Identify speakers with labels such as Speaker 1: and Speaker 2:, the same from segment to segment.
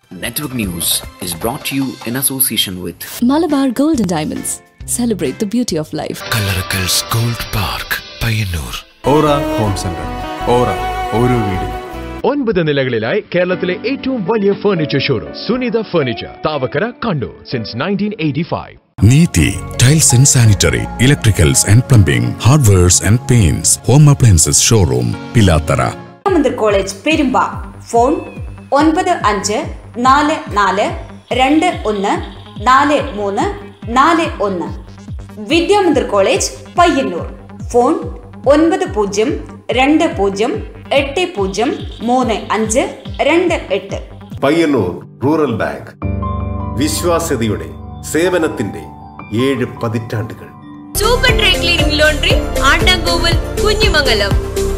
Speaker 1: Network News is brought to you in association with
Speaker 2: Malabar Gold and Diamonds. Celebrate the beauty of life.
Speaker 3: Kallarakkals gold park Payyanur
Speaker 4: Aura home centre Aura ഓരോ വീടും
Speaker 5: ഒൻപത് നിലകളിലായി കേരളത്തിലെ ഏറ്റവും വലിയ furniture showroom Sunitha furniture Thavakkara Kannur since nineteen eighty five
Speaker 6: Neethi tiles and sanitary electricals and plumbing hardwares and paints home appliances showroom Pilathara
Speaker 7: മന്ദിർ college Perumba phone ഒൻപത് അഞ്ച് നാല് നാല് രണ്ട് ഒന്ന് നാല് മൂന്ന് നാല് ഒന്ന് വിദ്യാമന്ദിർ കോളേജ് പയ്യന്നൂർ ഫോൺ ഒൻപത് പൂജ്യം രണ്ട് പൂജ്യം എട്ട് പൂജ്യം മൂന്ന് അഞ്ച് രണ്ട് എട്ട്
Speaker 8: പയ്യന്നൂർ റൂറൽ ബാങ്ക് വിശ്വാസ്യതയുടെ സേവനത്തിന്റെ ഏഴ് പതിറ്റാണ്ടുകൾ
Speaker 9: സൂപ്പർ ഡ്രൈ ക്ലീനിംഗ് ലോണ്ടറി ആണ്ടാങ്കോവൽ കുഞ്ഞിമംഗലം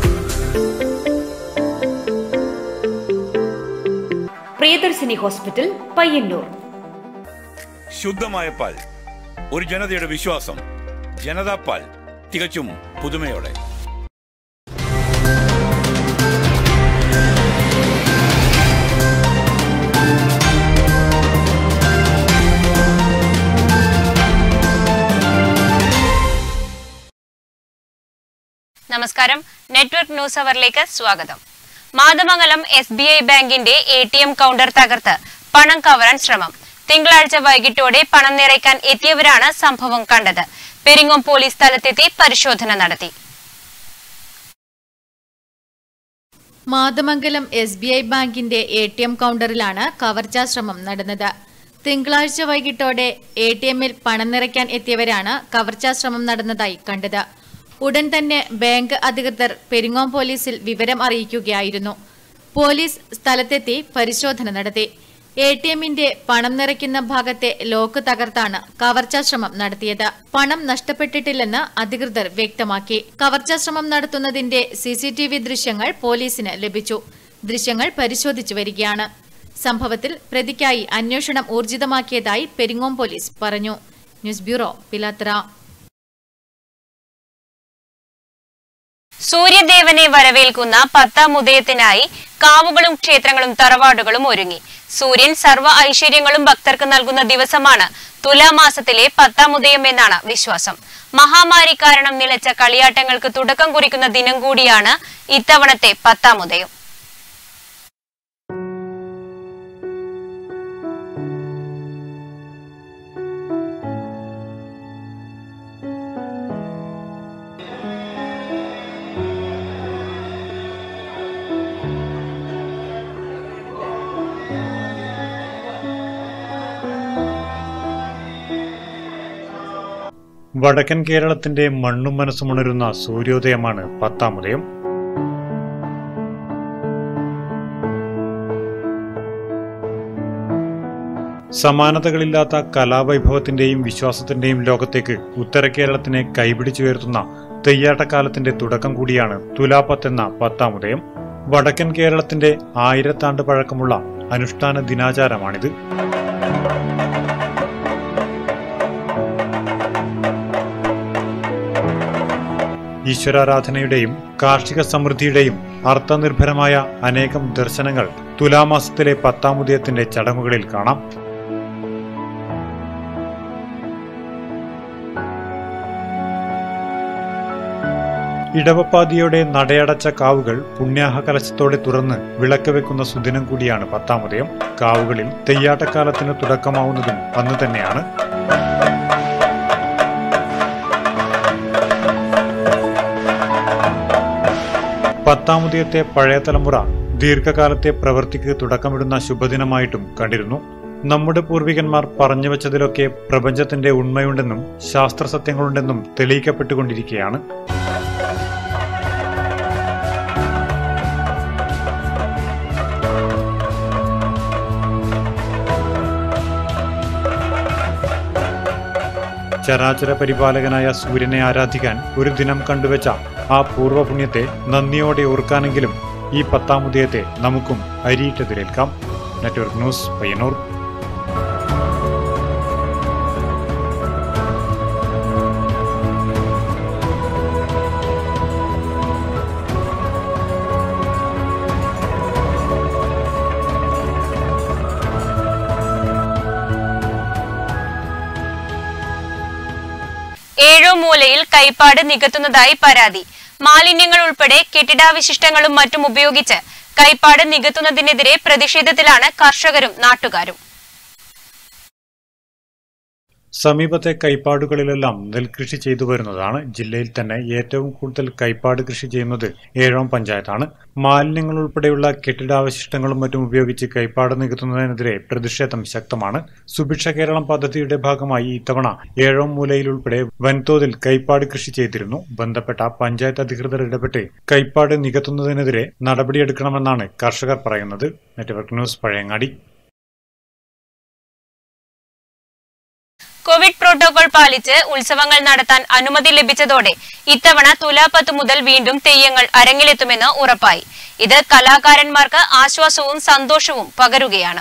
Speaker 7: പ്രിയദർശിനി ഹോസ്പിറ്റൽ പയ്യന്നൂർ
Speaker 10: ശുദ്ധമായ പാൽ ഒരു ജനതയുടെ വിശ്വാസം ജനതാ പാൽ തികച്ചും പുതുമയോടെ
Speaker 9: നമസ്കാരം നെറ്റ്വർക്ക് ന്യൂസ് അവറിലേക്ക് സ്വാഗതം മാതമംഗലം എസ് ബി ഐ ബാങ്കിന്റെ എ ടി എം കൗണ്ടർ തകർത്ത് പണം കവരാൻ ശ്രമം തിങ്കളാഴ്ച വൈകിട്ടോടെ പണം നിറയ്ക്കാൻ എത്തിയവരാണ് സംഭവം കണ്ടത് പെരിങ്ങോം പോലീസ് സ്ഥലത്തെത്തി പരിശോധന നടത്തി
Speaker 11: മാതമംഗലം എസ് ബി ഐ ബാങ്കിന്റെ എ ടി എം കൗണ്ടറിലാണ് കവർച്ചാ ശ്രമം നടന്നത് തിങ്കളാഴ്ച വൈകിട്ടോടെ എ ടി എമ്മിൽ പണം നിറയ്ക്കാൻ എത്തിയവരാണ് കവർച്ചാ ശ്രമം നടന്നതായി കണ്ടത് ഉടൻ തന്നെ ബാങ്ക് അധികൃതർ പെരിങ്ങോം പോലീസിൽ വിവരം അറിയിക്കുകയായിരുന്നു പോലീസ് സ്ഥലത്തെത്തി പരിശോധന നടത്തി എ ടി എമ്മിന്റെ പണം നിറയ്ക്കുന്ന ഭാഗത്തെ ലോക്ക് തകർത്താണ് കവർച്ചാ ശ്രമം നടത്തിയത് പണം നഷ്ടപ്പെട്ടിട്ടില്ലെന്ന് അധികൃതർ വ്യക്തമാക്കി കവർച്ചാ ശ്രമം നടത്തുന്നതിന്റെ സിസിടിവി ദൃശ്യങ്ങൾ പോലീസിന് ലഭിച്ചു ദൃശ്യങ്ങൾ പരിശോധിച്ചു വരികയാണ് സംഭവത്തിൽ പ്രതിക്കായി അന്വേഷണം ഊർജിതമാക്കിയതായി പെരിങ്ങോം പോലീസ് പറഞ്ഞു ന്യൂസ് ബ്യൂറോ പിലാത്ര
Speaker 9: സൂര്യദേവനെ വരവേൽക്കുന്ന പത്താം ഉദയത്തിനായി കാവുകളും ക്ഷേത്രങ്ങളും തറവാടുകളും ഒരുങ്ങി സൂര്യൻ സർവ്വ ഐശ്വര്യങ്ങളും ഭക്തർക്ക് നൽകുന്ന ദിവസമാണ് തുലാമാസത്തിലെ പത്താം ഉദയം എന്നാണ് വിശ്വാസം മഹാമാരി കാരണം നിലച്ച കളിയാട്ടങ്ങൾക്ക് തുടക്കം കുറിക്കുന്ന ദിനം കൂടിയാണ് ഇത്തവണത്തെ പത്താം ഉദയം
Speaker 12: വടക്കൻ കേരളത്തിന്റെ മണ്ണും മനസ്സുമുണരുന്ന സൂര്യോദയമാണ് പത്താം ഉദയം സമാനതകളില്ലാത്ത കലാവൈഭവത്തിന്റെയും വിശ്വാസത്തിന്റെയും ലോകത്തേക്ക് ഉത്തര കേരളത്തിനെ കൈപിടിച്ചുയർത്തുന്ന തെയ്യാട്ടക്കാലത്തിന്റെ തുടക്കം കൂടിയാണ് തുലാപ്പത്ത് എന്ന പത്താം ഉദയം വടക്കൻ കേരളത്തിന്റെ ആയിരത്താണ്ട് പഴക്കമുള്ള അനുഷ്ഠാന ദിനാചാരമാണിത് ഈശ്വരാരാധനയുടെയും കാർഷിക സമൃദ്ധിയുടെയും അർത്ഥനിർഭരമായ അനേകം ദർശനങ്ങൾ തുലാമാസത്തിലെ പത്താമുദയത്തിന്റെ ചടങ്ങുകളിൽ കാണാം ഇടവപ്പാതിയോടെ നടയടച്ച കാവുകൾ പുണ്യാഹ കലശത്തോടെ തുറന്ന് വിളക്ക് വെക്കുന്ന സുദിനം കൂടിയാണ് പത്താമുദയം കാവുകളിൽ തെയ്യാട്ടക്കാലത്തിന് തുടക്കമാവുന്നതും അന്ന് തന്നെയാണ് പത്താമുദയത്തെ പഴയ തലമുറ ദീർഘകാലത്തെ പ്രവൃത്തിക്ക് തുടക്കമിടുന്ന ശുഭദിനമായിട്ടും കണ്ടിരുന്നു നമ്മുടെ പൂർവികന്മാർ പറഞ്ഞു വച്ചതിലൊക്കെ പ്രപഞ്ചത്തിന്റെ ഉണ്മയുണ്ടെന്നും ശാസ്ത്രസത്യങ്ങളുണ്ടെന്നും തെളിയിക്കപ്പെട്ടുകൊണ്ടിരിക്കുകയാണ് ചരാചര പരിപാലകനായ സൂര്യനെ ആരാധിക്കാൻ ഒരു ദിനം കണ്ടുവച്ച ആ പൂർവ്വപുണ്യത്തെ നന്ദിയോടെ ഓർക്കാനെങ്കിലും ഈ പത്താമുദയത്തെ നമുക്കും അരിയിട്ടെതിരേൽക്കാം നെറ്റ്വർക്ക് ന്യൂസ് പയ്യന്നൂർ
Speaker 9: ഓരോ മൂലയിൽ കൈപ്പാട് നികത്തുന്നതായി പരാതി മാലിന്യങ്ങൾ ഉൾപ്പെടെ കെട്ടിടാവശിഷ്ടങ്ങളും മറ്റും ഉപയോഗിച്ച് കൈപ്പാട് നികത്തുന്നതിനെതിരെ പ്രതിഷേധത്തിലാണ് കർഷകരും നാട്ടുകാരും
Speaker 12: സമീപത്തെ കൈപ്പാടുകളിലെല്ലാം നെൽകൃഷി ചെയ്തു വരുന്നതാണ് ജില്ലയിൽ തന്നെ ഏറ്റവും കൂടുതൽ കൈപ്പാട് കൃഷി ചെയ്യുന്നത് ഏഴോം പഞ്ചായത്താണ് മാലിന്യങ്ങൾ ഉൾപ്പെടെയുള്ള കെട്ടിടാവശിഷ്ടങ്ങളും മറ്റും ഉപയോഗിച്ച് കൈപ്പാട് നികത്തുന്നതിനെതിരെ പ്രതിഷേധം ശക്തമാണ് സുഭിക്ഷ കേരളം പദ്ധതിയുടെ ഭാഗമായി ഇത്തവണ ഏഴോം മൂലയിൽ ഉൾപ്പെടെ വൻതോതിൽ കൈപ്പാട് കൃഷി ചെയ്തിരുന്നു ബന്ധപ്പെട്ട പഞ്ചായത്ത് അധികൃതർ ഇടപെട്ട് കൈപ്പാട് നികത്തുന്നതിനെതിരെ നടപടിയെടുക്കണമെന്നാണ് കർഷകർ പറയുന്നത് network news Pazhayangadi
Speaker 9: covid protocol പാലിച്ച് ഉത്സവങ്ങൾ നടത്താൻ അനുമതി ലഭിച്ചതോടെ ഇത്തവണ തുലാപ്പത്ത് മുതൽ വീണ്ടും തെയ്യങ്ങൾ അരങ്ങിലെത്തുമെന്ന് ഉറപ്പായി ഇത് കലാകാരന്മാർക്ക് ആശ്വാസവും സന്തോഷവും പകരുകയാണ്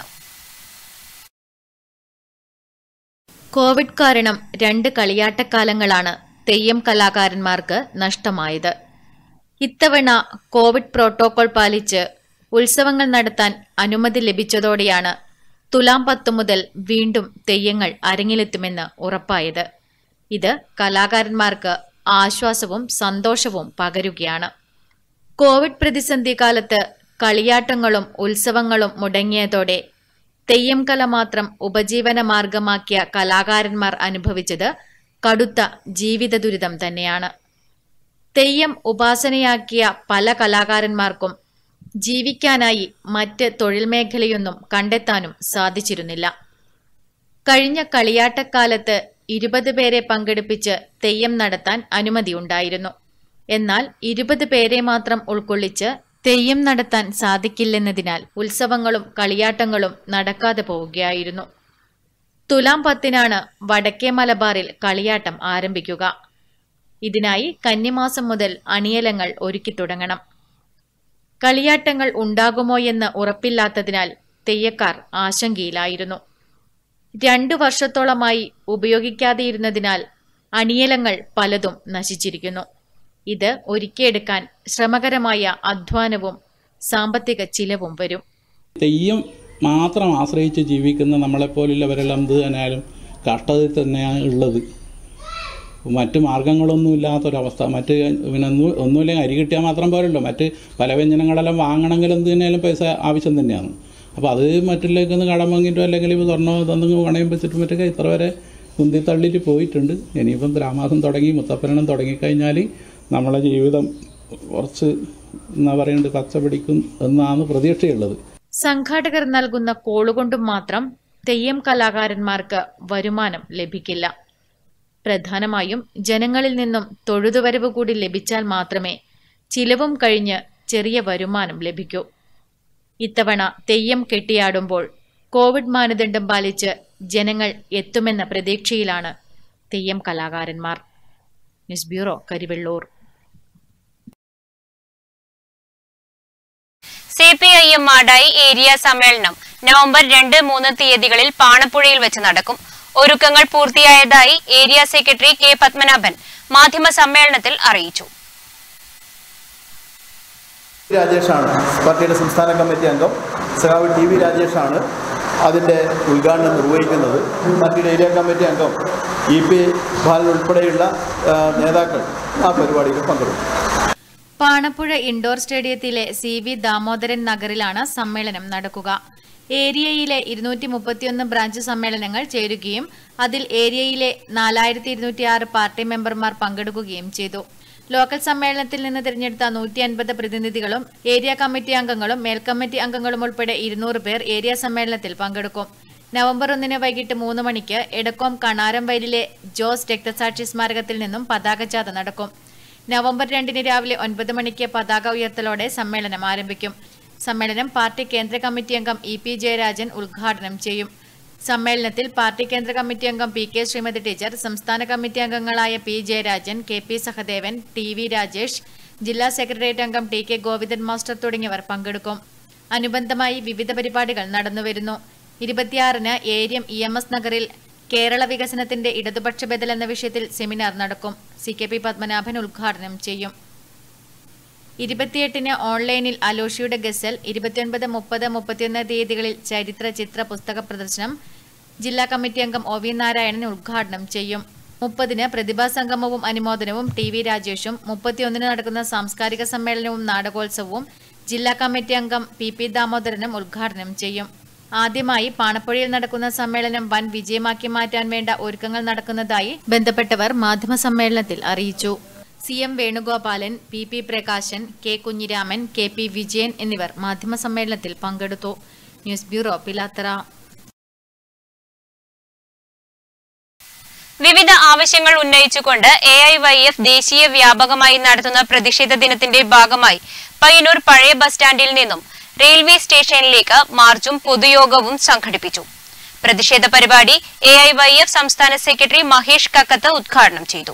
Speaker 11: കോവിഡ് കാരണം രണ്ട് കളിയാട്ടക്കാലങ്ങളാണ് തെയ്യം കലാകാരന്മാർക്ക് നഷ്ടമായത് ഇത്തവണ കോവിഡ് പ്രോട്ടോകോൾ പാലിച്ച് ഉത്സവങ്ങൾ നടത്താൻ അനുമതി ലഭിച്ചതോടെയാണ് തുലാം പത്ത് മുതൽ വീണ്ടും തെയ്യങ്ങൾ അരങ്ങിലെത്തുമെന്ന് ഉറപ്പായത് ഇത് കലാകാരന്മാർക്ക് ആശ്വാസവും സന്തോഷവും പകരുകയാണ് കോവിഡ് പ്രതിസന്ധി കാലത്ത് കളിയാട്ടങ്ങളും ഉത്സവങ്ങളും മുടങ്ങിയതോടെ തെയ്യം കല മാത്രം ഉപജീവന മാർഗമാക്കിയ കലാകാരന്മാർ അനുഭവിച്ചത് കടുത്ത ജീവിത ദുരിതം തന്നെയാണ് തെയ്യം ഉപാസനയാക്കിയ പല കലാകാരന്മാർക്കും ജീവിക്കാനായി മറ്റ് തൊഴിൽ മേഖലയൊന്നും കണ്ടെത്താനും സാധിച്ചിരുന്നില്ല കഴിഞ്ഞ കളിയാട്ടക്കാലത്ത് ഇരുപത് പേരെ പങ്കെടുപ്പിച്ച് തെയ്യം നടത്താൻ അനുമതിയുണ്ടായിരുന്നു എന്നാൽ ഇരുപത് പേരെ മാത്രം ഉൾക്കൊള്ളിച്ച് തെയ്യം നടത്താൻ സാധിക്കില്ലെന്നതിനാൽ ഉത്സവങ്ങളും കളിയാട്ടങ്ങളും നടക്കാതെ പോവുകയായിരുന്നു തുലാം പത്തിനാണ് വടക്കേ മലബാറിൽ കളിയാട്ടം ആരംഭിക്കുക ഇതിനായി കന്നിമാസം മുതൽ അണിയലങ്ങൾ ഒരുക്കി തുടങ്ങണം കളിയാട്ടങ്ങൾ ഉണ്ടാകുമോ എന്ന് ഉറപ്പില്ലാത്തതിനാൽ തെയ്യക്കാർ ആശങ്കയിലായിരുന്നു രണ്ടു വർഷത്തോളമായി ഉപയോഗിക്കാതെയിരുന്നതിനാൽ അണിയലങ്ങൾ പലതും നശിച്ചിരിക്കുന്നു ഇത് ഒരുക്കിയെടുക്കാൻ ശ്രമകരമായ അധ്വാനവും സാമ്പത്തിക ചിലവും വരും
Speaker 13: തെയ്യം മാത്രം ആശ്രയിച്ച് ജീവിക്കുന്ന നമ്മളെപ്പോലുള്ളവരെല്ലാം ഇത് തന്നെയാലും കഷ്ടതയിൽ തന്നെയാണ് ഉള്ളത് മറ്റ് മാർഗങ്ങളൊന്നും ഇല്ലാത്തൊരവസ്ഥ മറ്റ് പിന്നെ ഒന്നും ഒന്നുമില്ലെങ്കിൽ അരി കിട്ടിയാൽ മാത്രം പോരല്ലോ മറ്റ് പല വ്യഞ്ജനങ്ങളെല്ലാം വാങ്ങണമെങ്കിൽ എന്ത് തന്നെയാലും പൈസ ആവശ്യം തന്നെയാണ് അപ്പോൾ അത് മറ്റുള്ളേക്കൊന്ന് കടം വാങ്ങിയിട്ടോ അല്ലെങ്കിൽ ഇപ്പോൾ സ്വർണ്ണോ ഇതൊന്നും പണയം വെച്ചിട്ട് മറ്റൊക്കെ ഇത്ര വരെ കുന്തി തള്ളിയിട്ട് പോയിട്ടുണ്ട് ഇനിയിപ്പം ഗ്രാമാസം തുടങ്ങി മുത്തപ്പരണം തുടങ്ങിക്കഴിഞ്ഞാൽ നമ്മളെ ജീവിതം കുറച്ച് എന്താ പറയേണ്ടത് പച്ച പിടിക്കും എന്നാണ് പ്രതീക്ഷയുള്ളത്
Speaker 11: സംഘാടകർ നൽകുന്ന കോളുകൊണ്ടും മാത്രം തെയ്യം കലാകാരന്മാർക്ക് വരുമാനം ലഭിക്കില്ല പ്രധാനമായും ജനങ്ങളിൽ നിന്നും തൊഴുതുവരവ് കൂടി ലഭിച്ചാൽ മാത്രമേ ചിലവും കഴിഞ്ഞ് ചെറിയ വരുമാനം ലഭിക്കൂ ഇത്തവണ തെയ്യം കെട്ടിയാടുമ്പോൾ കോവിഡ് മാനദണ്ഡം പാലിച്ച് ജനങ്ങൾ എത്തുമെന്ന പ്രതീക്ഷയിലാണ് തെയ്യം കലാകാരന്മാർ news bureau Karivellur
Speaker 9: C P I M Madayi area സമ്മേളനം നവംബർ രണ്ട് മൂന്ന് തീയതികളിൽ പാണപ്പുഴയിൽ വെച്ച് നടക്കും ഒരുക്കങ്ങൾ പൂർത്തിയായതായി ഏരിയ സെക്രട്ടറി കെ പത്മനാഭൻ മാധ്യമ സമ്മേളനത്തിൽ അറിയിച്ചു
Speaker 14: രാജേഷാണ് പാർട്ടിയുടെ സംസ്ഥാന കമ്മിറ്റി അംഗം സഖാവ് ടി വി രാജേഷാണ് അതിൻ്റെ ഉദ്ഘാടനം നിർവഹിക്കുന്നത് പാർട്ടിയുടെ ഏരിയ കമ്മിറ്റി അംഗം ഇ പി ബാലൻ ഉൾപ്പെടെയുള്ള ആ, നേതാക്കൾ ആ പരിപാടിയിൽ പങ്കെടുക്കും
Speaker 11: പാണപ്പുഴ ഇൻഡോർ സ്റ്റേഡിയത്തിലെ സി വി ദാമോദരൻ നഗറിലാണ് സമ്മേളനം നടക്കുക ഏരിയയിലെ ഇരുന്നൂറ്റി മുപ്പത്തിയൊന്ന് ബ്രാഞ്ച് സമ്മേളനങ്ങൾ ചേരുകയും അതിൽ ഏരിയയിലെ നാലായിരത്തി ഇരുന്നൂറ്റി ആറ് പാർട്ടി മെമ്പർമാർ പങ്കെടുക്കുകയും ചെയ്തു ലോക്കൽ സമ്മേളനത്തിൽ നിന്ന് തിരഞ്ഞെടുത്ത നൂറ്റി അൻപത് പ്രതിനിധികളും ഏരിയ കമ്മിറ്റി അംഗങ്ങളും മേൽക്കമ്മിറ്റി അംഗങ്ങളും ഉൾപ്പെടെ ഇരുന്നൂറ് പേർ ഏരിയ സമ്മേളനത്തിൽ പങ്കെടുക്കും നവംബർ ഒന്നിന് വൈകിട്ട് മൂന്ന് മണിക്ക് എടക്കോം കണാരം വയലിലെ ജോസ് രക്തസാക്ഷി സ്മാരകത്തിൽ നിന്നും പതാക ജാഥ നടക്കും നവംബർ രണ്ടിന് രാവിലെ ഒൻപത് മണിക്ക് പതാക ഉയർത്തലോടെ സമ്മേളനം ആരംഭിക്കും സമ്മേളനം പാർട്ടി കേന്ദ്ര കമ്മിറ്റി അംഗം ഇ പി ജയരാജൻ ഉദ്ഘാടനം ചെയ്യും സമ്മേളനത്തിൽ പാർട്ടി കേന്ദ്ര കമ്മിറ്റി അംഗം പി കെ ശ്രീമതി ടീച്ചർ സംസ്ഥാന കമ്മിറ്റി അംഗങ്ങളായ P Jayarajan K P Sahadevan T V Rajesh ജില്ലാ സെക്രട്ടേറിയറ്റ് അംഗം ടി കെ ഗോവിന്ദൻ മാസ്റ്റർ തുടങ്ങിയവർ പങ്കെടുക്കും അനുബന്ധമായി വിവിധ പരിപാടികൾ നടന്നുവരുന്നു ഇരുപത്തിയാറിന് ഏരിയം ഇ എം എസ് നഗറിൽ കേരള വികസനത്തിന്റെ ഇടതുപക്ഷ ബദൽ എന്ന വിഷയത്തിൽ സെമിനാർ നടക്കും സി കെ പി പത്മനാഭൻ ഉദ്ഘാടനം ചെയ്യും ഇരുപത്തിയെട്ടിന് ഓൺലൈനിൽ അലോഷിയുടെ ഗസൽ ഇരുപത്തിയൊൻപത് മുപ്പത് മുപ്പത്തിയൊന്ന് തീയതികളിൽ ചരിത്ര ചിത്ര പുസ്തക പ്രദർശനം ജില്ലാ കമ്മിറ്റി അംഗം ഒ വി നാരായണൻ ഉദ്ഘാടനം ചെയ്യും മുപ്പതിന് പ്രതിഭാ സംഗമവും അനുമോദനവും ടി വി രാജേഷും മുപ്പത്തിയൊന്നിന് നടക്കുന്ന സാംസ്കാരിക സമ്മേളനവും നാടകോത്സവവും ജില്ലാ കമ്മിറ്റി അംഗം പി പി ദാമോദരനും ഉദ്ഘാടനം ചെയ്യും ആദ്യമായി പാണപ്പുഴയിൽ നടക്കുന്ന സമ്മേളനം വൻ വിജയമാക്കി മാറ്റാൻ വേണ്ട ഒരുക്കങ്ങൾ നടക്കുന്നതായി ബന്ധപ്പെട്ടവർ മാധ്യമസമ്മേളനത്തിൽ അറിയിച്ചു C M Venugopalan P P Prakashan K Kunhiraman K P Vijayan എന്നിവർ മാധ്യമസമ്മേളനത്തിൽ പങ്കെടുത്തു ന്യൂസ് ബ്യൂറോ പിലാത്തറ
Speaker 9: വിവിധ ആവശ്യങ്ങൾ ഉന്നയിച്ചുകൊണ്ട് എ ഐ വൈ എഫ് ദേശീയ വ്യാപകമായി നടത്തുന്ന പ്രതിഷേധ ദിനത്തിന്റെ ഭാഗമായി പയ്യന്നൂർ പഴയ ബസ് സ്റ്റാൻഡിൽ നിന്നും റെയിൽവേ സ്റ്റേഷനിലേക്ക് മാർച്ചും പൊതുയോഗവും സംഘടിപ്പിച്ചു പ്രതിഷേധ പരിപാടി എ ഐ വൈ എഫ് സംസ്ഥാന സെക്രട്ടറി മഹേഷ് കക്കത്ത് ഉദ്ഘാടനം ചെയ്തു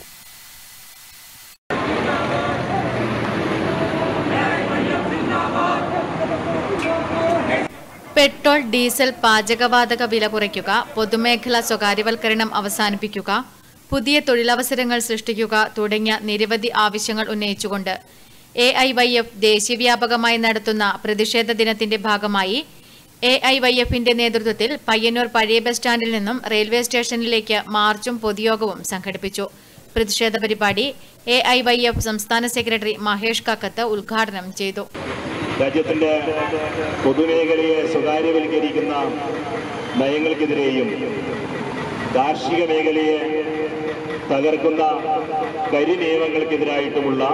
Speaker 11: പെട്രോൾ ഡീസൽ പാചകവാതക വില കുറയ്ക്കുക പൊതുമേഖലാ സ്വകാര്യവൽക്കരണം അവസാനിപ്പിക്കുക പുതിയ തൊഴിലവസരങ്ങൾ സൃഷ്ടിക്കുക തുടങ്ങിയ നിരവധി ആവശ്യങ്ങൾ ഉന്നയിച്ചുകൊണ്ട് എ ഐ വൈ എഫ് ദേശീയവ്യാപകമായി നടത്തുന്ന പ്രതിഷേധ ദിനത്തിന്റെ ഭാഗമായി എ ഐ വൈ എഫിന്റെ നേതൃത്വത്തിൽ പയ്യന്നൂർ പഴയ ബസ് സ്റ്റാൻഡിൽ നിന്നും റെയിൽവേ സ്റ്റേഷനിലേക്ക് മാർച്ചും പൊതുയോഗവും സംഘടിപ്പിച്ചു പ്രതിഷേധ പരിപാടി എ ഐ വൈ എഫ് സംസ്ഥാന സെക്രട്ടറി മഹേഷ് കക്കത്ത് ഉദ്ഘാടനം ചെയ്തു
Speaker 15: രാജ്യത്തിന്റെ പൊതുമേഖലയെ സ്വകാര്യവൽക്കരിക്കുന്ന നയങ്ങൾക്കെതിരെയും കാർഷിക മേഖലയെ തകർക്കുന്ന കരി നിയമങ്ങൾക്കെതിരായിട്ടുമുള്ള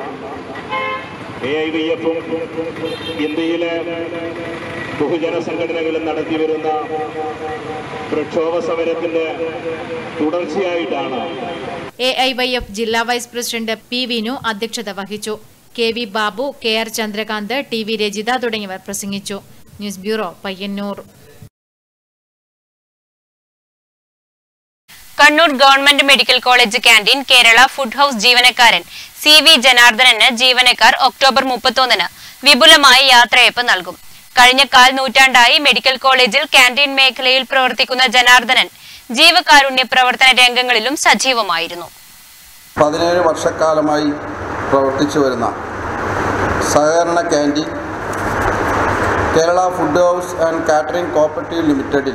Speaker 15: എ ഐ വി എഫും ഇന്ത്യയിലെ ബഹുജന സംഘടനകളും നടത്തിവരുന്ന പ്രക്ഷോഭ സമരത്തിന്റെ തുടർച്ചയായിട്ടാണ്
Speaker 11: എ ഐ വൈ എഫ് ജില്ലാ വൈസ് പ്രസിഡന്റ് പി വിനു അധ്യക്ഷത വഹിച്ചു K V Babu K R Chandrakanth T V Rajitha തുടങ്ങിയവർ പ്രസംഗിച്ചു news bureau Payyanur
Speaker 9: Kannur government medical college canteen Kerala food house ജീവനക്കാരൻ സി വി ജനാർദ്ദനന് ജീവനക്കാർ ഒക്ടോബർ മുപ്പത്തൊന്നിന് വിപുലമായ യാത്രയയപ്പ് നൽകും കഴിഞ്ഞ കാൽ നൂറ്റാണ്ടായി മെഡിക്കൽ കോളേജിൽ ക്യാന്റീൻ മേഖലയിൽ പ്രവർത്തിക്കുന്ന ജനാർദ്ദനൻ ജീവകാരുണ്യ പ്രവർത്തന രംഗങ്ങളിലും സജീവമായിരുന്നു
Speaker 16: പതിനേഴ് വർഷക്കാലമായി പ്രവർത്തിച്ചു വരുന്ന സഹകരണ canteen Kerala food house and catering cooperative ലിമിറ്റഡിൽ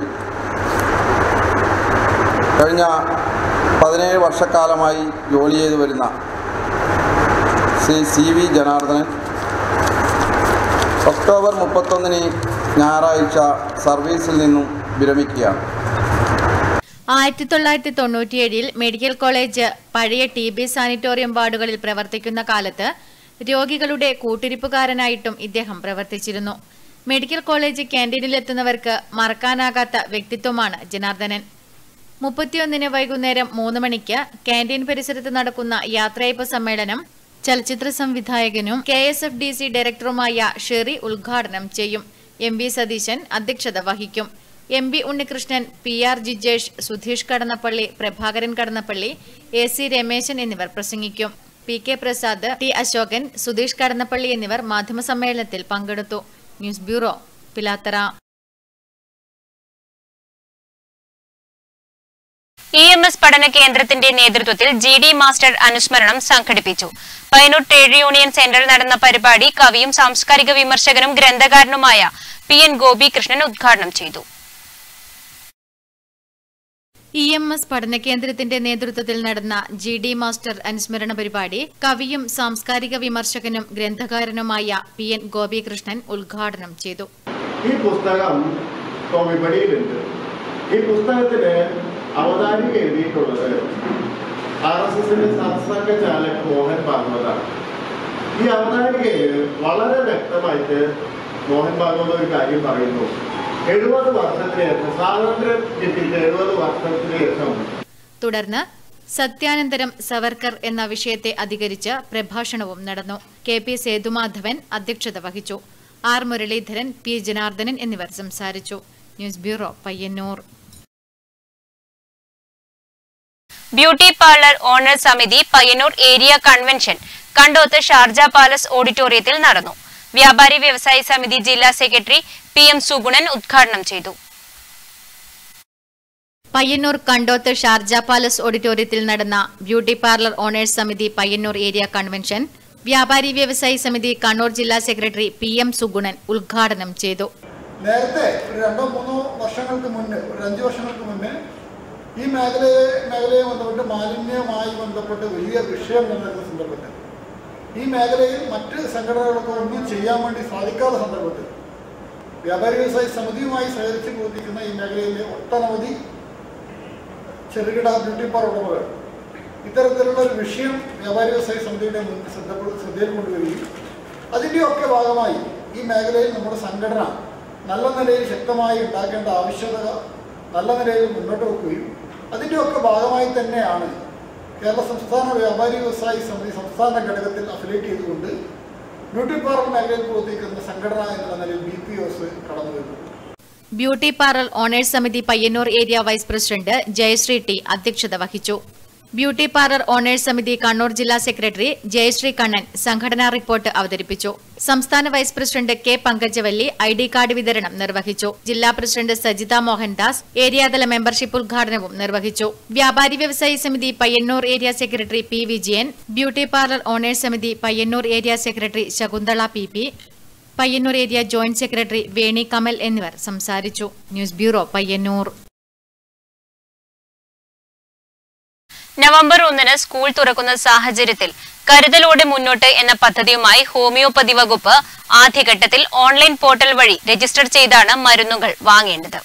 Speaker 16: കഴിഞ്ഞ പതിനേഴ് വർഷക്കാലമായി ജോലി ചെയ്തു വരുന്ന Shri C V Janardhanan October മുപ്പത്തൊന്നിന് ഞായറാഴ്ച സർവീസിൽ നിന്നും വിരമിക്കുകയാണ്
Speaker 11: ആയിരത്തി തൊള്ളായിരത്തി തൊണ്ണൂറ്റിയേഴിൽ മെഡിക്കൽ കോളേജ് പഴയ ടി ബി സാനിറ്റോറിയം വാർഡുകളിൽ പ്രവർത്തിക്കുന്ന കാലത്ത് രോഗികളുടെ കൂട്ടിരിപ്പുകാരനായിട്ടും ഇദ്ദേഹം പ്രവർത്തിച്ചിരുന്നു മെഡിക്കൽ കോളേജ് ക്യാന്റീനിലെത്തുന്നവർക്ക് മറക്കാനാകാത്ത വ്യക്തിത്വമാണ് ജനാർദ്ദനൻ മുപ്പത്തിയൊന്നിന് വൈകുന്നേരം മൂന്ന് മണിക്ക് ക്യാന്റീൻ പരിസരത്ത് നടക്കുന്ന യാത്രയയപ്പ് സമ്മേളനം ചലച്ചിത്ര സംവിധായകനും K S F D C ഡയറക്ടറുമായ ഷെറി ഉദ്ഘാടനം ചെയ്യും എം വി സതീശൻ അധ്യക്ഷത വഹിക്കും M B Unnikrishnan P R Jijesh Sudheesh Kadannappally Prabhakaran Kadannappally A C Rameshan എന്നിവർ പ്രസംഗിക്കും P K Prasad T Ashokan Sudheesh Kadannappally എന്നിവർ മാധ്യമസമ്മേളനത്തിൽ പങ്കെടുത്തു news bureau Pilathara
Speaker 9: E M S പഠന കേന്ദ്രത്തിന്റെ നേതൃത്വത്തിൽ ജി ഡി മാസ്റ്റർ അനുസ്മരണം സംഘടിപ്പിച്ചു പയ്യന്നൂർ ട്രേഡ് യൂണിയൻ സെന്ററിൽ നടന്ന പരിപാടി കവിയും സാംസ്കാരിക വിമർശകനും ഗ്രന്ഥകാരനുമായ പി എൻ ഗോപികൃഷ്ണൻ ഉദ്ഘാടനം ചെയ്തു
Speaker 11: ഇ എം എസ് പഠന കേന്ദ്രത്തിന്റെ നേതൃത്വത്തിൽ നടന്ന ജി ഡി മാസ്റ്റർ അനുസ്മരണ പരിപാടി കവിയും സാംസ്കാരിക വിമർശകനും ഗ്രന്ഥകാരനുമായ പി എൻ ഗോപികൃഷ്ണൻ ഉദ്ഘാടനം ചെയ്തു
Speaker 17: ഈ പുസ്തകം ഇപ്പൊ വിപണിയിലുണ്ട് ഈ പുസ്തകത്തിന് അവതാരിക എഴുതിയിട്ടുള്ളത് ആർ എസ് എസിന്റെ സത്സംഗ ചാലക് മോഹൻ ഭാഗവതാണ് ഈ അവതാരികയിൽ വളരെ വ്യക്തമായിട്ട് മോഹൻ ഭാഗവത് ഒരു കാര്യം പറയുന്നു എഴുപത് വർഷത്തിന് ശേഷം സ്വാതന്ത്ര്യം കിട്ടിയിട്ട് എഴുപത് വർഷത്തിന് ശേഷം
Speaker 11: തുടർന്ന് സത്യാനന്തരം സവർക്കർ എന്ന വിഷയത്തെ അധികരിച്ച് പ്രഭാഷണവും നടന്നു കെ പി സേതുമാധവൻ അധ്യക്ഷത വഹിച്ചു ആർ മുരളീധരൻ പി ജനാർദ്ദനൻ എന്നിവർ സംസാരിച്ചു news bureau Payyanur
Speaker 9: beauty parlour owner സമിതി Payyanur area convention Kandoth Sharjah palace ഓഡിറ്റോറിയത്തിൽ നടന്നു വ്യാപാരി വ്യവസായി സമിതി ജില്ലാ സെക്രട്ടറി പി എം സുഗുണൻ ഉദ്ഘാടനം ചെയ്തു
Speaker 11: പയ്യന്നൂർ കണ്ടോത്ത് ഷാർജ പാലസ് ഓഡിറ്റോറിയത്തിൽ നടന്ന ബ്യൂട്ടി പാർലർ ഓണേഴ്സ് സമിതി പയ്യന്നൂർ ഏരിയ കൺവെൻഷൻ വ്യാപാരി വ്യവസായി സമിതി കണ്ണൂർ ജില്ലാ സെക്രട്ടറി പി എം സുഗുണൻ ഉദ്ഘാടനം ചെയ്തു
Speaker 18: നേരത്തെ ഒരു രണ്ടോ മൂന്നോ വർഷങ്ങൾക്ക് മുന്നേ ഒരു അഞ്ച് വർഷങ്ങൾക്ക് മുന്നേ ഈ മേഖലയെ മേഖലയെ ബന്ധപ്പെട്ട് മാലിന്യവുമായി ബന്ധപ്പെട്ട് വലിയ വിഷയം നിലനിൽക്കുന്ന സന്ദർഭത്തിൽ ഈ മേഖലയിൽ മറ്റ് സംഘടനകൾക്ക് ഒന്നും ചെയ്യാൻ വേണ്ടി സാധിക്കാത്ത സന്ദർഭത്തിൽ വ്യാപാരി വ്യവസായ സമിതിയുമായി സഹകരിച്ച് പ്രവർത്തിക്കുന്ന ഈ മേഖലയിലെ ഒട്ടനവധി ചെറുകിട ബ്യൂട്ടി പാർ ഉടമകൾ ഇത്തരത്തിലുള്ള ഒരു വിഷയം വ്യാപാരി വ്യവസായ സമിതിയുടെ മുന്നിൽ ശ്രദ്ധ ശ്രദ്ധയിൽ കൊണ്ടുവരികയും അതിൻ്റെയൊക്കെ ഭാഗമായി ഈ മേഖലയിൽ നമ്മുടെ സംഘടന നല്ല നിലയിൽ ശക്തമായി ഉണ്ടാക്കേണ്ട ആവശ്യകത നല്ല നിലയിൽ മുന്നോട്ട് വെക്കുകയും അതിൻ്റെയൊക്കെ ഭാഗമായി തന്നെയാണ് കേരള സംസ്ഥാന വ്യാപാരി വ്യവസായി സമിതി സംസ്ഥാന ഘടകത്തിൽ അഫിലേറ്റ് ചെയ്തുകൊണ്ട് ബ്യൂട്ടി പാർലർ മേഖലയിൽ പ്രവർത്തിക്കുന്ന സംഘടന എന്നുള്ള നിലയിൽ ബി പി ഒസ് കടന്നു വരുന്നു
Speaker 11: ബ്യൂട്ടി പാർലർ ഓണേഴ്സ് സമിതി Payyanur area vice president Jayasree T അധ്യക്ഷത വഹിച്ചു ബ്യൂട്ടി പാർലർ ഓണേഴ്സ് സമിതി കണ്ണൂർ ജില്ലാ സെക്രട്ടറി ജയശ്രീ കണ്ണൻ സംഘടനാ റിപ്പോർട്ട് അവതരിപ്പിച്ചു സംസ്ഥാന vice president K Pankajavalli I D card വിതരണം നിർവഹിച്ചു ജില്ലാ പ്രസിഡന്റ് സജിത മോഹൻദാസ് ഏരിയാതല മെമ്പർഷിപ്പ് ഉദ്ഘാടനവും നിർവഹിച്ചു വ്യാപാരി വ്യവസായി സമിതി Payyanur area secretary P Vijayan beauty parlour owners സമിതി Payyanur area secretary Shakuntala P P Payyanur area joint secretary Veni Kamal എന്നിവർ സംസാരിച്ചു ന്യൂസ് ബ്യൂറോ പയ്യന്നൂർ
Speaker 9: നവംബർ ഒന്നിന് സ്കൂൾ തുറക്കുന്ന സാഹചര്യത്തിൽ കരുതലോടെ മുന്നോട്ട് എന്ന പദ്ധതിയുമായി ഹോമിയോപ്പതി വകുപ്പ് ആദ്യഘട്ടത്തിൽ ഓൺലൈൻ പോർട്ടൽ വഴി രജിസ്റ്റർ ചെയ്താണ് മരുന്നുകൾ വാങ്ങേണ്ടത്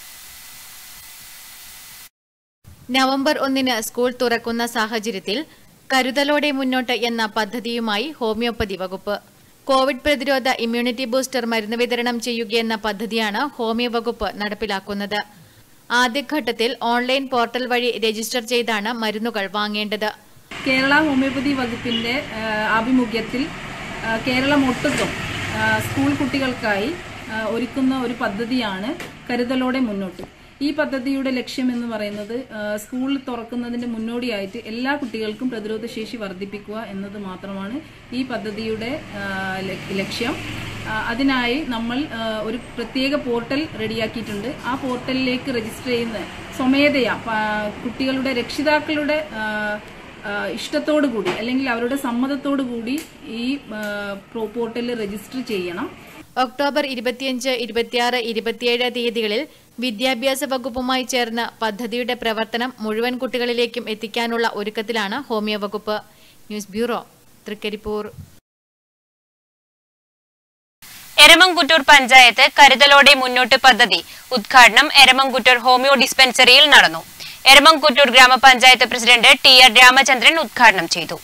Speaker 11: നവംബർ ഒന്നിന് സ്കൂൾ തുറക്കുന്ന സാഹചര്യത്തിൽ കരുതലോടെ മുന്നോട്ട് എന്ന പദ്ധതിയുമായി ഹോമിയോപ്പതി വകുപ്പ് കോവിഡ് പ്രതിരോധ ഇമ്മ്യൂണിറ്റി ബൂസ്റ്റർ മരുന്ന് വിതരണം ചെയ്യുകയെന്ന പദ്ധതിയാണ് ഹോമിയോ വകുപ്പ് നടപ്പിലാക്കുന്നത് ആദ്യഘട്ടത്തിൽ ഓൺലൈൻ പോർട്ടൽ വഴി രജിസ്റ്റർ ചെയ്താണ് മരുന്നുകൾ വാങ്ങേണ്ടത്
Speaker 19: കേരള ഹോമിയോപ്പതി വകുപ്പിൻ്റെ ആ, ആഭിമുഖ്യത്തിൽ ആ, കേരളം ഒട്ടുക്കും ആ, സ്കൂൾ കുട്ടികൾക്കായി ആ, ഒരുക്കുന്ന ഒരു പദ്ധതിയാണ് കരുതലോടെ മുന്നോട്ട് ഈ പദ്ധതിയുടെ ലക്ഷ്യം എന്ന് പറയുന്നത് ആ, സ്കൂൾ തുറക്കുന്നതിന്റെ മുന്നോടിയായിട്ട് എല്ലാ കുട്ടികൾക്കും പ്രതിരോധശേഷി വർദ്ധിപ്പിക്കുക എന്നത് മാത്രമാണ് ഈ പദ്ധതിയുടെ ആ, ല- ലക്ഷ്യം ആ, അതിനായി നമ്മൾ ആ, ഒരു പ്രത്യേക പോർട്ടൽ റെഡിയാക്കിയിട്ടുണ്ട് ആ പോർട്ടലിലേക്ക് രജിസ്റ്റർ ചെയ്യുന്ന സ്വമേധയാ പ- കുട്ടികളുടെ രക്ഷിതാക്കളുടെ ആ, ആ, ഇഷ്ടത്തോടു കൂടി അല്ലെങ്കിൽ അവരുടെ സമ്മതത്തോടു കൂടി ഈ ആ, പ്രോ- പോർട്ടലിൽ രജിസ്റ്റർ ചെയ്യണം
Speaker 11: ഒക്ടോബർ ഇരുപത്തിയഞ്ച് ഇരുപത്തിയാറ് ഇരുപത്തിയേഴ് തീയതികളിൽ വിദ്യാഭ്യാസ വകുപ്പുമായി ചേർന്ന് പദ്ധതിയുടെ പ്രവർത്തനം മുഴുവൻ കുട്ടികളിലേക്കും എത്തിക്കാനുള്ള ഒരുക്കത്തിലാണ് ഹോമിയോ വകുപ്പ് ന്യൂസ് ബ്യൂറോ തൃക്കരിപ്പൂർ
Speaker 9: എരമംകുറ്റൂർ പഞ്ചായത്ത് കരുതലോടെ മുന്നോട്ട് പദ്ധതി ഉദ്ഘാടനം എരമംകുറ്റൂർ ഹോമിയോ ഡിസ്പെൻസറിയിൽ നടന്നു എരമംകുറ്റൂർ ഗ്രാമപഞ്ചായത്ത് പ്രസിഡന്റ് ടി ആർ രാമചന്ദ്രൻ ഉദ്ഘാടനം ചെയ്തു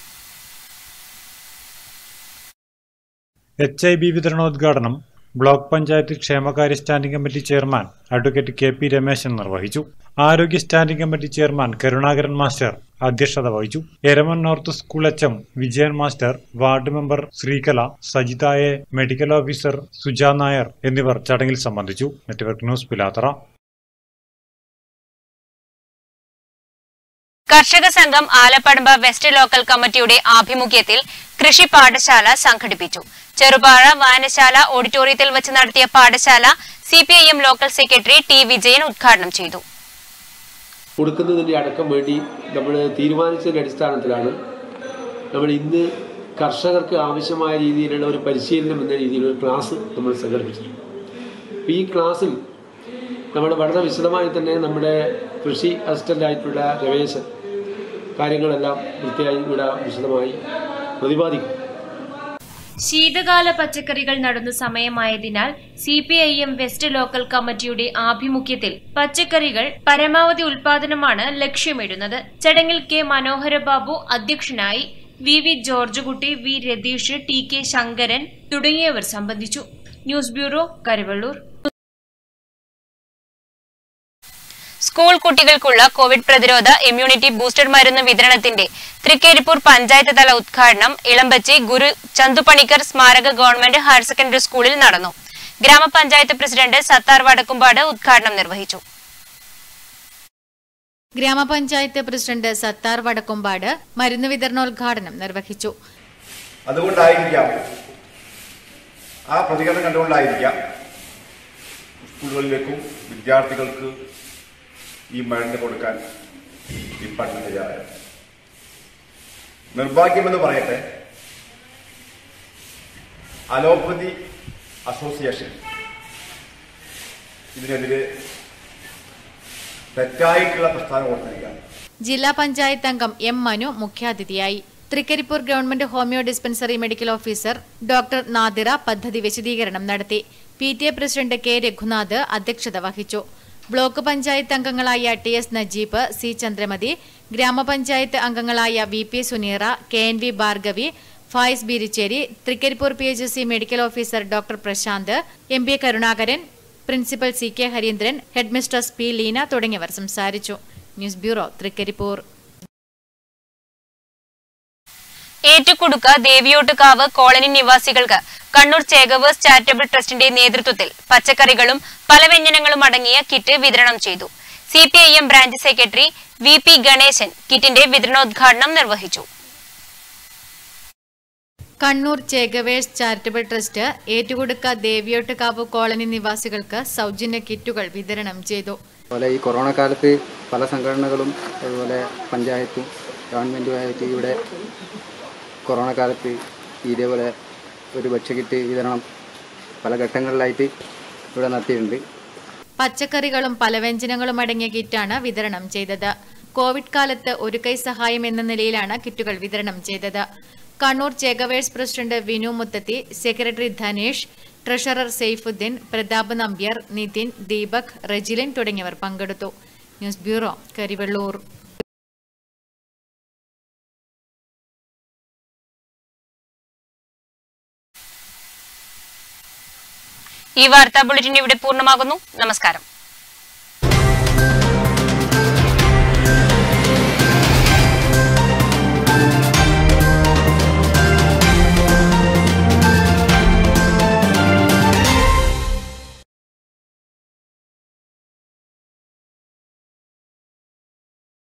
Speaker 12: എച്ച് ഐ ബി വിതരണോദ്ഘാടനം ബ്ലോക്ക് പഞ്ചായത്ത് ക്ഷേമകാര്യ standing committee chairman advocate K P Rameshan നിർവഹിച്ചു ആരോഗ്യ standing committee chairman Karunakaran master അധ്യക്ഷത വഹിച്ചു Eraman north school H M Vijayan master ward member Sreekala Sajitha A medical officer Suja Nair എന്നിവർ ചടങ്ങിൽ സംബന്ധിച്ചു നെറ്റ്വർക്ക് ന്യൂസ് പിലാത്തറ
Speaker 9: കർഷക സംഘം ആലപ്പടമ്പ വെസ്റ്റ് ലോക്കൽ കമ്മിറ്റിയുടെ ആഭിമുഖ്യത്തിൽ കൃഷി പാഠശാല സംഘടിപ്പിച്ചു ചെറുപാഴ വായനശാല ഓഡിറ്റോറിയത്തിൽ വെച്ച് നടത്തിയ പാഠശാല C local secretary T Vijayan ഉദ്ഘാടനം ചെയ്തു
Speaker 20: കൊടുക്കുന്നതിൻ്റെ അടക്കം വേണ്ടി നമ്മൾ തീരുമാനിച്ചതിൻ്റെ അടിസ്ഥാനത്തിലാണ് നമ്മൾ ഇന്ന് കർഷകർക്ക് ആവശ്യമായ രീതിയിലുള്ള ഒരു പരിശീലനം എന്ന രീതിയിൽ ഒരു ക്ലാസ് നമ്മൾ സംഘടിപ്പിച്ചിട്ടുണ്ട് അപ്പോൾ ഈ ക്ലാസ്സിൽ നമ്മൾ വളരെ വിശദമായി തന്നെ നമ്മുടെ കൃഷി അസിസ്റ്റൻ്റായിട്ടുള്ള രമേശൻ കാര്യങ്ങളെല്ലാം വൃത്തിയായി ഇവിടെ വിശദമായി പ്രതിപാദിക്കും
Speaker 21: ശീതകാല പച്ചക്കറികൾ നടുന്ന സമയമായതിനാൽ C P I M west local കമ്മിറ്റിയുടെ ആഭിമുഖ്യത്തിൽ പച്ചക്കറികൾ പരമാവധി ഉൽപാദനമാണ് ലക്ഷ്യമിടുന്നത് ചടങ്ങിൽ കെ മനോഹര ബാബു അധ്യക്ഷനായി V V George Kutty V Ratheesh T K Sankaran തുടങ്ങിയവർ സംബന്ധിച്ചു ന്യൂസ് ബ്യൂറോ കരുവള്ളൂർ
Speaker 9: സ്കൂൾ കുട്ടികൾക്കുള്ള കോവിഡ് പ്രതിരോധ ഇമ്മ്യൂണിറ്റി ബൂസ്റ്റർ മരുന്ന് വിതരണത്തിന്റെ തൃക്കരിപ്പൂർ പഞ്ചായത്ത് തല ഉദ്ഘാടനം ഇളമ്പച്ചി ഗുരു ചന്തുപണിക്കർ സ്മാരക ഗവൺമെന്റ് ഹയർ സെക്കൻഡറി സ്കൂളിൽ നടന്നു ഗ്രാമപഞ്ചായത്ത് പ്രസിഡന്റ് സത്താർ വടക്കുംപാട് ഉദ്ഘാടനം നിർവഹിച്ചു
Speaker 11: ഗ്രാമപഞ്ചായത്ത് പ്രസിഡന്റ് സത്താർ വടക്കുംപാട് മരുന്ന് വിതരണോദ്ഘാടനം നിർവഹിച്ചു
Speaker 22: അതുകൊണ്ടായിരിക്കാം ആ പ്രതികരണം കണ്ടുകൊണ്ടായിരിക്കാം സ്കൂളുകളിലേക്കും വിദ്യാർത്ഥികൾക്ക് ഈ മരുന്ന് കൊടുക്കാൻ ഡിപ്പാർട്ട്മെന്റ് തയ്യാറായത് നിർഭാഗ്യമെന്ന് പറയട്ടെ അലോപ്പതി അസോസിയേഷൻ ഇതിനെതിരെ തെറ്റായിട്ടുള്ള പ്രസ്ഥാനം കൊടുത്തിരിക്കുകയാണ്
Speaker 11: ജില്ലാ പഞ്ചായത്ത് അംഗം എം മനു മുഖ്യാതിഥിയായി Trikaripur government homoeo dispensary medical officer doctor Nadira പദ്ധതി വിശദീകരണം നടത്തി P T A president K Raghunath അധ്യക്ഷത വഹിച്ചു ബ്ലോക്ക് പഞ്ചായത്ത് അംഗങ്ങളായ T S Najeeb C Chandramathi ഗ്രാമപഞ്ചായത്ത് അംഗങ്ങളായ V P Suneera K N V Bhargavi Fayis Beericheri Trikaripur P H C medical officer doctor Prashanth M P Karunakaran principal C K Harindran headmistress P Leena തുടങ്ങിയവർ സംസാരിച്ചു news bureau Trikaripur
Speaker 9: Ettukudukka Deviyottukavu colony നിവാസികൾക്ക് കണ്ണൂർ ചേകവേഴ്സ് ചാരിറ്റബിൾ ട്രസ്റ്റിന്റെ നേതൃത്വത്തിൽ പച്ചക്കറികളും പലവ്യഞ്ജനങ്ങളും അടങ്ങിയ കിറ്റ് വിതരണം ചെയ്തു C P I M branch secretary V P Ganeshan കിറ്റിന്റെ വിതരണോദ്ഘാടനം നിർവഹിച്ചു
Speaker 11: Kannur Chekavers charitable trust Ettukudukka Deviyottukavu colony നിവാസികൾക്ക് സൗജന്യ കിറ്റുകൾ വിതരണം ചെയ്തു
Speaker 1: അതുപോലെ ഈ കൊറോണ കാലത്ത് പല സംഘടനകളും അതുപോലെ പഞ്ചായത്തും ഗവൺമെൻറ്റുമായിട്ട് ഇവിടെ കൊറോണ കാലത്ത് ഇതേപോലെ ഒരു ഭക്ഷ്യക്കിറ്റ് വിതരണം പല ഘട്ടങ്ങളിലായിട്ട് ഇവിടെ നടത്തിയിട്ടുണ്ട്
Speaker 11: പച്ചക്കറികളും പലവ്യഞ്ജനങ്ങളും അടങ്ങിയ കിറ്റാണ് വിതരണം ചെയ്തത് കോവിഡ് കാലത്ത് ഒരു കൈ സഹായം എന്ന നിലയിലാണ് കിറ്റുകൾ വിതരണം ചെയ്തത് Kannur Chekavers president Vinu Muthathi secretary Dhanesh treasurer Saifuddin Prathap Nambiar Nithin Deepak Rejilin തുടങ്ങിയവർ പങ്കെടുത്തു ന്യൂസ് ബ്യൂറോ കരിവെള്ളൂർ
Speaker 9: ഈ വാർത്താ ബുള്ളറ്റിൻ ഇവിടെ പൂർണ്ണമാകുന്നു നമസ്കാരം